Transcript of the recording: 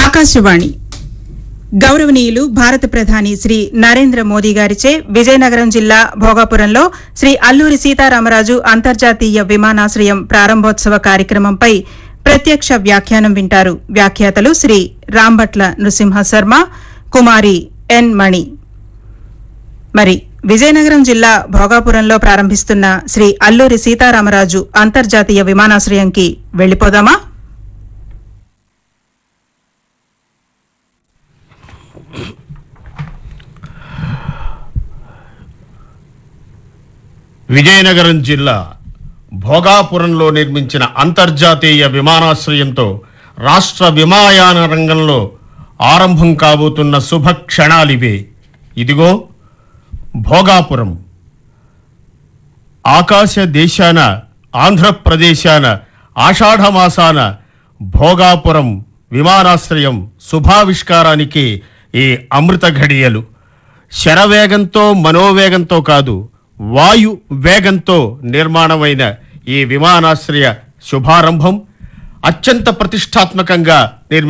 ఆకాశవాణి గౌరవనీయులు భారత ప్రధాని శ్రీ నరేంద్ర మోదీ గారిచే విజయనగరం జిల్లా భోగాపురంలో శ్రీ అల్లూరి సీతారామరాజు అంతర్జాతీయ విమానాశ్రయం ప్రారంభోత్సవ కార్యక్రమంపై ప్రత్యక్ష వ్యాఖ్యానం వింటారు వ్యాఖ్యాతలు శ్రీ రాంభట్ల నృసింహ శర్మ కుమారి ఎన్ మణి మరి విజయనగరం జిల్లా భోగాపురంలో ప్రారంభిస్తున్న శ్రీ అల్లూరి సీతారామరాజు అంతర్జాతీయ విమానాశ్రయంకి వెళ్లిపోదామా విజయనగరం జిల్లా భోగాపురంలో నిర్మించిన అంతర్జాతీయ విమానాశ్రయంతో రాష్ట్ర విమాయాన రంగంలో ఆరంభం కాబోతున్న శుభ క్షణాలివే ఇదిగో భోగాపురం ఆకాశ దేశాన ఆంధ్రప్రదేశాన ఆషాఢమాసాన భోగాపురం విమానాశ్రయం శుభావిష్కారానికి ఈ అమృత ఘడియలు శరవేగంతో మనోవేగంతో కాదు వాయు వేగంతో నిర్మాణమైన ఈ విమానాశ్రయ శుభారంభం అత్యంత ప్రతిష్టాత్మకంగా నిర్మి